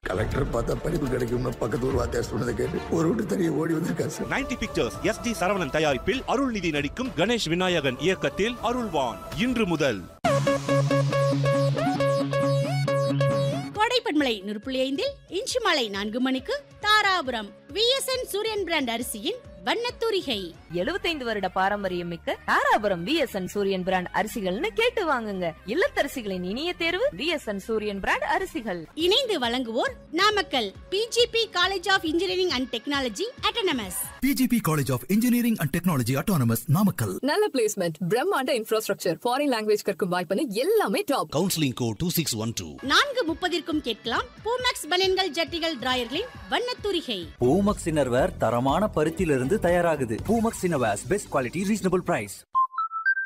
Collector பார்த்தா படிப்பு கிடைக்கும்னு பக்கத்து ஊர் வாத்தியார் சொன்னதை கேட்டு ஒரு விட்டு தனியை ஓடி வந்திருக்காரு sir 90 pictures S T Saravanan தயாரிப்பில் அருள்நிதி நடிக்கும் கணேஷ் விநாயகன் இயக்கத்தில் அருள்வான் இன்று முதல் கோடைப்பண்மலை நூறு ஐந்தில் இன்று மாலை நான்கு மணிக்கு தாராபுரம் விஎஸ்என் சூரியன் பிராண்ட் அரிசியின் வண்ணத்தூரிகை 75 வருட பாரம்பரியம் மிக்க தாராபுரம் பிஎஸ்என் சூரியன் பிராண்ட் அரிசிகள்னு கேட்டு வாங்குங்க இல்லத்தரசிகளின் இனிய தேர்வு பிஎஸ்என் சூரியன் பிராண்ட் அரிசிகள் இணைந்து வழங்குவோர் Namakkal PGP college of engineering and technology autonomous PGP College of Engineering and Technology Autonomous Namakkal. நல்ல பிளேஸ்மெண்ட் பிரம்மாண்ட இன்ஃப்ராஸ்ட்ரக்சர் ஃபாரின் லாங்குவேஜ் கற்கும் வாய்ப்புன்னு எல்லாமே டாப் Counseling code 2612. நான்கு முப்பதிற்கும் கேட்கலாம் பூமேக்ஸ் பனியன்கள் ஜட்டிகள் டிராயர்களின் வண்ணத்தூரிகை பூமக்ஸ் இன்னர்வேர் தரமான பருத்தியிலிருந்து தயாராகுது Poomex innerwears best quality reasonable price